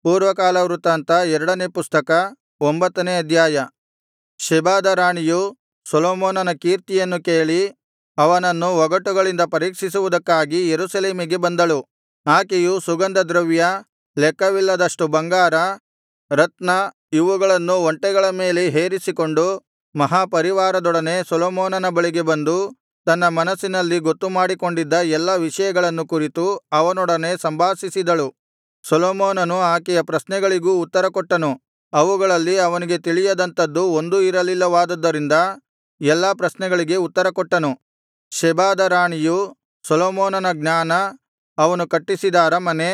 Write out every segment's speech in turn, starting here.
ಪೂರ್ವಕಾಲ ವೃತ್ತಾಂತ ಎರಡನೇ ಪುಸ್ತಕ ಒಂಬತ್ತನೇ ಅಧ್ಯಾಯ ಶೆಬಾದ ರಾಣಿಯು ಸೊಲೊಮೋನನ ಕೀರ್ತಿಯನ್ನು ಕೇಳಿ ಅವನನ್ನು ಒಗಟುಗಳಿಂದ ಪರೀಕ್ಷಿಸುವುದಕ್ಕಾಗಿ ಯೆರೂಸಲೇಮಿಗೆ ಬಂದಳು ಆಕೆಯು ಸುಗಂಧದ್ರವ್ಯ ಲೆಕ್ಕವಿಲ್ಲದಷ್ಟು ಬಂಗಾರ ರತ್ನ ಇವುಗಳನ್ನು ಒಂಟೆಗಳ ಮೇಲೆ ಹೇರಿಸಿಕೊಂಡು ಮಹಾಪರಿವಾರದೊಡನೆ ಸೊಲೊಮೋನನ ಬಳಿಗೆ ಬಂದು ತನ್ನ ಮನಸ್ಸಿನಲ್ಲಿ ಗೊತ್ತುಮಾಡಿಕೊಂಡಿದ್ದ ಎಲ್ಲಾ ವಿಷಯಗಳನ್ನು ಕುರಿತು ಅವನೊಡನೆ ಸಂಭಾಷಿಸಿದಳು ಸೊಲೊಮೋನನು ಆಕೆಯ ಪ್ರಶ್ನೆಗಳಿಗೂ ಉತ್ತರಕೊಟ್ಟನು ಅವುಗಳಲ್ಲಿ ಅವನಿಗೆ ತಿಳಿಯದಂಥದ್ದು ಒಂದೂ ಇರಲಿಲ್ಲವಾದುದರಿಂದ ಎಲ್ಲಾ ಪ್ರಶ್ನೆಗಳಿಗೆ ಉತ್ತರಕೊಟ್ಟನು ಶೆಬಾದ ರಾಣಿಯು ಸೊಲೊಮೋನನ ಜ್ಞಾನ ಅವನು ಕಟ್ಟಿಸಿದ ಅರಮನೆ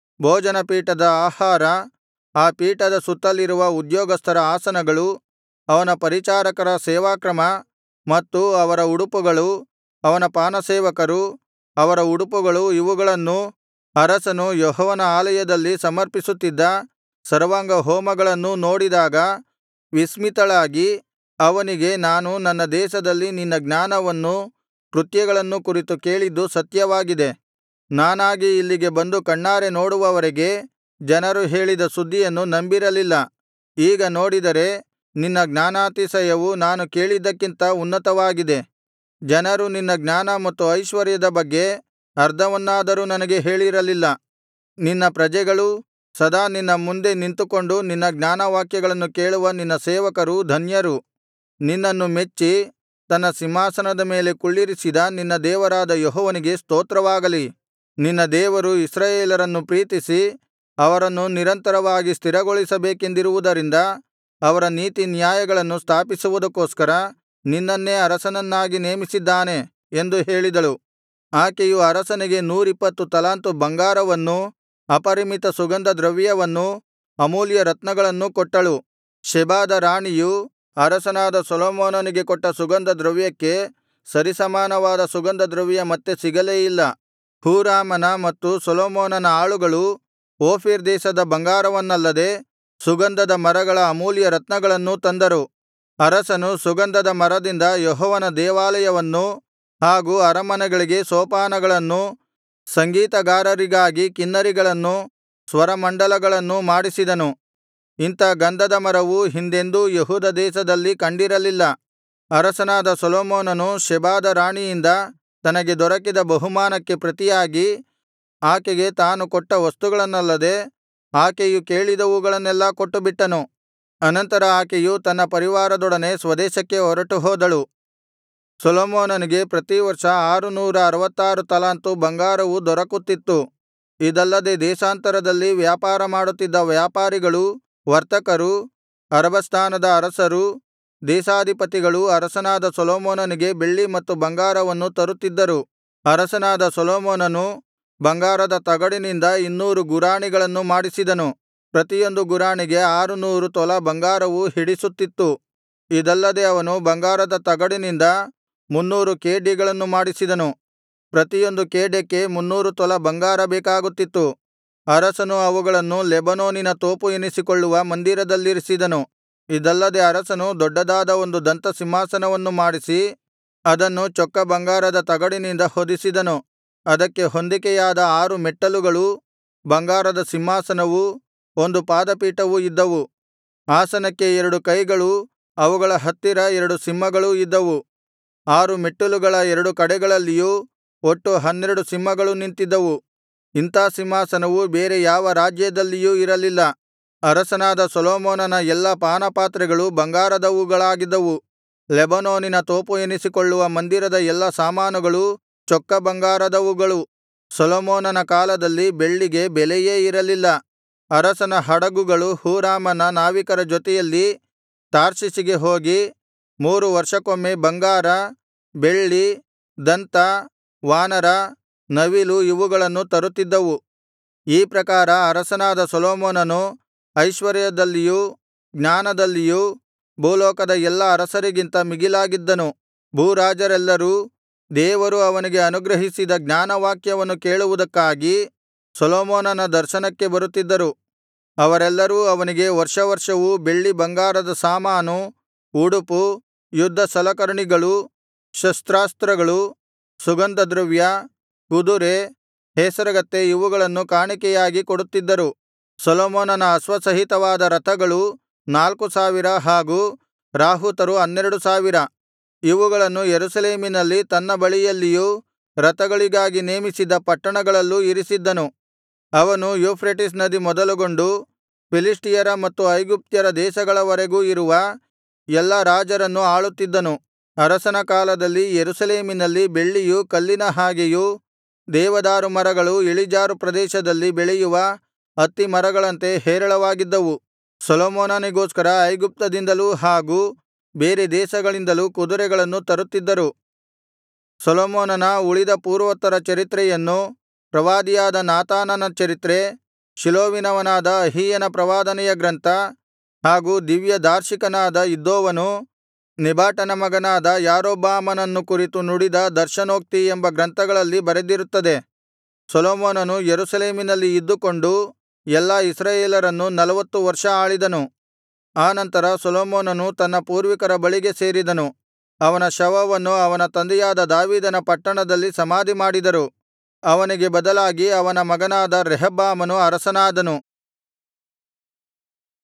ಭೋಜನಪೀಠದ ಆಹಾರ ಆ ಪೀಠದ ಸುತ್ತಲಿರುವ ಉದ್ಯೋಗಸ್ಥರ ಆಸನಗಳು ಅವನ ಪರಿಚಾರಕರ ಸೇವಾಕ್ರಮ ಮತ್ತು ಅವರ ಉಡುಪುಗಳು ಅವನ ಪಾನಸೇವಕರು ಅವರ ಉಡುಪುಗಳು ಇವುಗಳನ್ನೂ ಅರಸನು ಯೆಹೋವನ ಆಲಯದಲ್ಲಿ ಸಮರ್ಪಿಸುತ್ತಿದ್ದ ಸರ್ವಾಂಗಹೋಮಗಳನ್ನೂ ನೋಡಿದಾಗ ವಿಸ್ಮಿತಳಾಗಿ ಅವನಿಗೆ ನಾನು ನನ್ನ ದೇಶದಲ್ಲಿ ನಿನ್ನ ಜ್ಞಾನವನ್ನೂ ಕೃತ್ಯಗಳನ್ನೂ ಕುರಿತು ಕೇಳಿದ್ದು ಸತ್ಯವಾಗಿದೆ ನಾನಾಗಿ ಇಲ್ಲಿಗೆ ಬಂದು ಕಣ್ಣಾರೆ ನೋಡುವವರೆಗೆ ಜನರು ಹೇಳಿದ ಸುದ್ದಿಯನ್ನು ನಂಬಿರಲಿಲ್ಲ ಈಗ ನೋಡಿದರೆ ನಿನ್ನ ಜ್ಞಾನಾತಿಶಯವು ನಾನು ಕೇಳಿದ್ದಕ್ಕಿಂತ ಉನ್ನತವಾಗಿದೆ ಜನರು ನಿನ್ನ ಜ್ಞಾನ ಮತ್ತು ಐಶ್ವರ್ಯದ ಬಗ್ಗೆ ಅರ್ಧವನ್ನಾದರೂ ನನಗೆ ಹೇಳಿರಲಿಲ್ಲ ನಿನ್ನ ಪ್ರಜೆಗಳೂ ಸದಾ ನಿನ್ನ ಮುಂದೆ ನಿಂತುಕೊಂಡು ನಿನ್ನ ಜ್ಞಾನವಾಕ್ಯಗಳನ್ನು ಕೇಳುವ ನಿನ್ನ ಸೇವಕರು ಧನ್ಯರು ನಿನ್ನನ್ನು ಮೆಚ್ಚಿ ತನ್ನ ಸಿಂಹಾಸನದ ಮೇಲೆ ಕುಳ್ಳಿರಿಸಿದ ನಿನ್ನ ದೇವರಾದ ಯೆಹೋವನಿಗೆ ಸ್ತೋತ್ರವಾಗಲಿ ನಿನ್ನ ದೇವರು ಇಸ್ರಾಯೇಲರನ್ನು ಪ್ರೀತಿಸಿ ಅವರನ್ನು ನಿರಂತರವಾಗಿ ಸ್ಥಿರಗೊಳಿಸಬೇಕೆಂದಿರುವುದರಿಂದ ಅವರ ನೀತಿನ್ಯಾಯಗಳನ್ನು ಸ್ಥಾಪಿಸುವುದಕ್ಕೋಸ್ಕರ ನಿನ್ನನ್ನೇ ಅರಸನನ್ನಾಗಿ ನೇಮಿಸಿದ್ದಾನೆ ಎಂದು ಹೇಳಿದಳು ಆಕೆಯು ಅರಸನಿಗೆ ನೂರಿಪ್ಪತ್ತು ತಲಾಂತು ಬಂಗಾರವನ್ನೂ ಅಪರಿಮಿತ ಸುಗಂಧದ್ರವ್ಯವನ್ನೂ ಅಮೂಲ್ಯ ರತ್ನಗಳನ್ನೂ ಕೊಟ್ಟಳು ಶೆಬಾದ ರಾಣಿಯು ಅರಸನಾದ ಸೊಲೊಮೋನನಿಗೆ ಕೊಟ್ಟ ಸುಗಂಧದ್ರವ್ಯಕ್ಕೆ ಸರಿಸಮಾನವಾದ ಸುಗಂಧದ್ರವ್ಯ ಮತ್ತೆ ಸಿಗಲೇ ಇಲ್ಲ ಹೂರಾಮನ ಮತ್ತು ಸೊಲೊಮೋನನ ಆಳುಗಳು ಓಫೀರ್ ದೇಶದ ಬಂಗಾರವನ್ನಲ್ಲದೆ ಸುಗಂಧದ ಮರಗಳ ಅಮೂಲ್ಯ ರತ್ನಗಳನ್ನೂ ತಂದರು ಅರಸನು ಸುಗಂಧದ ಮರದಿಂದ ಯೆಹೋವನ ದೇವಾಲಯವನ್ನೂ ಹಾಗೂ ಅರಮನೆಗಳಿಗೆ ಸೋಪಾನಗಳನ್ನೂ ಸಂಗೀತಗಾರರಿಗಾಗಿ ಕಿನ್ನರಿಗಳನ್ನೂ ಸ್ವರಮಂಡಲಗಳನ್ನೂ ಮಾಡಿಸಿದನು ಇಂಥ ಗಂಧದ ಮರವು ಹಿಂದೆಂದೂ ಯೆಹೂದ ದೇಶದಲ್ಲಿ ಕಂಡಿರಲಿಲ್ಲ ಅರಸನಾದ ಸೊಲೊಮೋನನು ಶೆಬಾದ ರಾಣಿಯಿಂದ ತನಗೆ ದೊರಕಿದ ಬಹುಮಾನಕ್ಕೆ ಪ್ರತಿಯಾಗಿ ಆಕೆಗೆ ತಾನು ಕೊಟ್ಟ ವಸ್ತುಗಳನ್ನಲ್ಲದೆ ಆಕೆಯು ಕೇಳಿದವುಗಳನ್ನೆಲ್ಲಾ ಕೊಟ್ಟುಬಿಟ್ಟನು ಅನಂತರ ಆಕೆಯು ತನ್ನ ಪರಿವಾರದೊಡನೆ ಸ್ವದೇಶಕ್ಕೆ ಹೊರಟುಹೋದಳು ಸೊಲೊಮೋನನಿಗೆ ಪ್ರತಿವರ್ಷ ಆರುನೂರ ಅರವತ್ತಾರು ತಲಾಂತು ಬಂಗಾರವು ದೊರಕುತ್ತಿತ್ತು ಇದಲ್ಲದೆ ದೇಶಾಂತರದಲ್ಲಿ ವ್ಯಾಪಾರ ಮಾಡುತ್ತಿದ್ದ ವ್ಯಾಪಾರಿಗಳೂ ವರ್ತಕರೂ ಅರಬಸ್ಥಾನದ ಅರಸರೂ ದೇಶಾಧಿಪತಿಗಳೂ ಅರಸನಾದ ಸೊಲೊಮೋನನಿಗೆ ಬೆಳ್ಳಿ ಮತ್ತು ಬಂಗಾರವನ್ನು ತರುತ್ತಿದ್ದರು ಅರಸನಾದ ಸೊಲೊಮೋನನು ಬಂಗಾರದ ತಗಡಿನಿಂದ ಇನ್ನೂರು ಗುರಾಣಿಗಳನ್ನು ಮಾಡಿಸಿದನು ಪ್ರತಿಯೊಂದು ಗುರಾಣಿಗೆ ಆರುನೂರು ತೊಲಾ ಬಂಗಾರವು ಹಿಡಿಸುತ್ತಿತ್ತು ಇದಲ್ಲದೆ ಅವನು ಬಂಗಾರದ ತಗಡಿನಿಂದ ಮುನ್ನೂರು ಖೇಡ್ಯಗಳನ್ನು ಮಾಡಿಸಿದನು ಪ್ರತಿಯೊಂದು ಖೇಡ್ಯಕ್ಕೆ ಮುನ್ನೂರು ತೊಲಾ ಬಂಗಾರ ಬೇಕಾಗುತ್ತಿತ್ತು ಅರಸನು ಅವುಗಳನ್ನು ಲೆಬನೋನಿನ ತೋಪು ಎನಿಸಿಕೊಳ್ಳುವ ಮಂದಿರದಲ್ಲಿರಿಸಿದನು ಇದಲ್ಲದೆ ಅರಸನು ದೊಡ್ಡದಾದ ಒಂದು ದಂತ ಸಿಂಹಾಸನವನ್ನು ಮಾಡಿಸಿ ಅದನ್ನು ಚೊಕ್ಕ ಬಂಗಾರದ ತಗಡಿನಿಂದ ಹೊದಿಸಿದನು ಅದಕ್ಕೆ ಹೊಂದಿಕೆಯಾದ ಆರು ಮೆಟ್ಟಲುಗಳೂ ಬಂಗಾರದ ಸಿಂಹಾಸನವೂ ಒಂದು ಪಾದಪೀಠವೂ ಇದ್ದವು ಆಸನಕ್ಕೆ ಎರಡು ಕೈಗಳೂ ಅವುಗಳ ಹತ್ತಿರ ಎರಡು ಸಿಂಹಗಳೂ ಇದ್ದವು ಆರು ಮೆಟ್ಟಲುಗಳ ಎರಡು ಕಡೆಗಳಲ್ಲಿಯೂ ಒಟ್ಟು ಹನ್ನೆರಡು ಸಿಂಹಗಳು ನಿಂತಿದ್ದವು ಇಂಥಾ ಸಿಂಹಾಸನವು ಬೇರೆ ಯಾವ ರಾಜ್ಯದಲ್ಲಿಯೂ ಇರಲಿಲ್ಲ ಅರಸನಾದ ಸೊಲೊಮೋನನ ಎಲ್ಲಾ ಪಾನಪಾತ್ರೆಗಳು ಬಂಗಾರದವುಗಳಾಗಿದ್ದವು ಲೆಬನೋನಿನ ತೋಪು ಎನಿಸಿಕೊಳ್ಳುವ ಮಂದಿರದ ಎಲ್ಲಾ ಸಾಮಾನುಗಳು ಚೊಕ್ಕ ಬಂಗಾರದವುಗಳು ಸೊಲೊಮೋನನ ಕಾಲದಲ್ಲಿ ಬೆಳ್ಳಿಗೆ ಬೆಲೆಯೇ ಇರಲಿಲ್ಲ ಅರಸನ ಹಡಗುಗಳು ಹೂರಾಮನ ನಾವಿಕರ ಜೊತೆಯಲ್ಲಿ ತಾರ್ಷೀಷಿಗೆ ಹೋಗಿ ಮೂರು ವರ್ಷಕ್ಕೊಮ್ಮೆ ಬಂಗಾರ ಬೆಳ್ಳಿ ದಂತ ವಾನರ ನವಿಲು ಇವುಗಳನ್ನು ತರುತ್ತಿದ್ದವು ಈ ಪ್ರಕಾರ ಅರಸನಾದ ಸೊಲೊಮೋನನು ಐಶ್ವರ್ಯದಲ್ಲಿಯೂ ಜ್ಞಾನದಲ್ಲಿಯೂ ಭೂಲೋಕದ ಎಲ್ಲಾ ಅರಸರಿಗಿಂತ ಮಿಗಿಲಾಗಿದ್ದನು ಭೂರಾಜರೆಲ್ಲರೂ ದೇವರು ಅವನಿಗೆ ಅನುಗ್ರಹಿಸಿದ ಜ್ಞಾನವಾಕ್ಯವನ್ನು ಕೇಳುವುದಕ್ಕಾಗಿ ಸೊಲೊಮೋನನ ದರ್ಶನಕ್ಕೆ ಬರುತ್ತಿದ್ದರು ಅವರೆಲ್ಲರೂ ಅವನಿಗೆ ವರ್ಷವರ್ಷವೂ ಬೆಳ್ಳಿ ಬಂಗಾರದ ಸಾಮಾನು ಉಡುಪು ಯುದ್ಧ ಸಲಕರಣಿಗಳು ಶಸ್ತ್ರಾಸ್ತ್ರಗಳು ಸುಗಂಧದ್ರವ್ಯ ಕುದುರೆ ಹೇಸರಗತ್ತೆ ಇವುಗಳನ್ನು ಕಾಣಿಕೆಯಾಗಿ ಕೊಡುತ್ತಿದ್ದರು ಸೊಲೊಮೋನನ ಅಶ್ವಸಹಿತವಾದ ರಥಗಳು ನಾಲ್ಕು ಸಾವಿರ ಹಾಗೂ ರಾಹುತರು ಹನ್ನೆರಡು ಸಾವಿರ ಇವುಗಳನ್ನು ಯೆರೂಸಲೇಮಿನಲ್ಲಿ ತನ್ನ ಬಳಿಯಲ್ಲಿಯೂ ರಥಗಳಿಗಾಗಿ ನೇಮಿಸಿದ್ದ ಪಟ್ಟಣಗಳಲ್ಲೂ ಇರಿಸಿದ್ದನು ಅವನು ಯೂಫ್ರೆಟಿಸ್ ನದಿ ಮೊದಲುಗೊಂಡು ಫಿಲಿಷ್ಟಿಯರ ಮತ್ತು ಐಗುಪ್ತ್ಯರ ದೇಶಗಳವರೆಗೂ ಇರುವ ಎಲ್ಲಾ ರಾಜರನ್ನು ಆಳುತ್ತಿದ್ದನು ಅರಸನ ಕಾಲದಲ್ಲಿ ಯೆರೂಸಲೇಮಿನಲ್ಲಿ ಬೆಳ್ಳಿಯು ಕಲ್ಲಿನ ಹಾಗೆಯೂ ದೇವದಾರು ಮರಗಳು ಇಳಿಜಾರು ಪ್ರದೇಶದಲ್ಲಿ ಬೆಳೆಯುವ ಅತ್ತಿ ಮರಗಳಂತೆ ಹೇರಳವಾಗಿದ್ದವು ಸೊಲೊಮೋನನಿಗೋಸ್ಕರ ಐಗುಪ್ತದಿಂದಲೂ ಹಾಗೂ ಬೇರೆ ದೇಶಗಳಿಂದಲೂ ಕುದುರೆಗಳನ್ನು ತರುತ್ತಿದ್ದರು ಸೊಲೊಮೋನನ ಉಳಿದ ಪೂರ್ವೋತ್ತರ ಚರಿತ್ರೆಯನ್ನು ಪ್ರವಾದಿಯಾದ ನಾತಾನನ ಚರಿತ್ರೆ ಶಿಲೋವಿನವನಾದ ಅಹೀಯನ ಪ್ರವಾದನೆಯ ಗ್ರಂಥ ಹಾಗೂ ದಿವ್ಯದಾರ್ಶಿಕನಾದ ಇದ್ದೋವನು ನೆಬಾಟನ ಮಗನಾದ ಯಾರೊಬ್ಬಾಮನನ್ನು ಕುರಿತು ನುಡಿದ ದರ್ಶನೋಕ್ತಿ ಎಂಬ ಗ್ರಂಥಗಳಲ್ಲಿ ಬರೆದಿರುತ್ತದೆ ಸೊಲೊಮೋನನು ಯೆರೂಸಲೇಮಿನಲ್ಲಿ ಇದ್ದುಕೊಂಡು ಎಲ್ಲಾ ಇಸ್ರಾಯೇಲರನ್ನು ನಲ್ವತ್ತು ವರ್ಷ ಆಳಿದನು ಆನಂತರ ಸೊಲೊಮೋನನು ತನ್ನ ಪೂರ್ವಿಕರ ಬಳಿಗೆ ಸೇರಿದನು ಅವನ ಶವವನ್ನು ಅವನ ತಂದೆಯಾದ ದಾವೀದನ ಪಟ್ಟಣದಲ್ಲಿ ಸಮಾಧಿಮಾಡಿದರು ಅವನಿಗೆ ಬದಲಾಗಿ ಅವನ ಮಗನಾದ ರೆಹಬ್ಬಾಮನು ಅರಸನಾದನು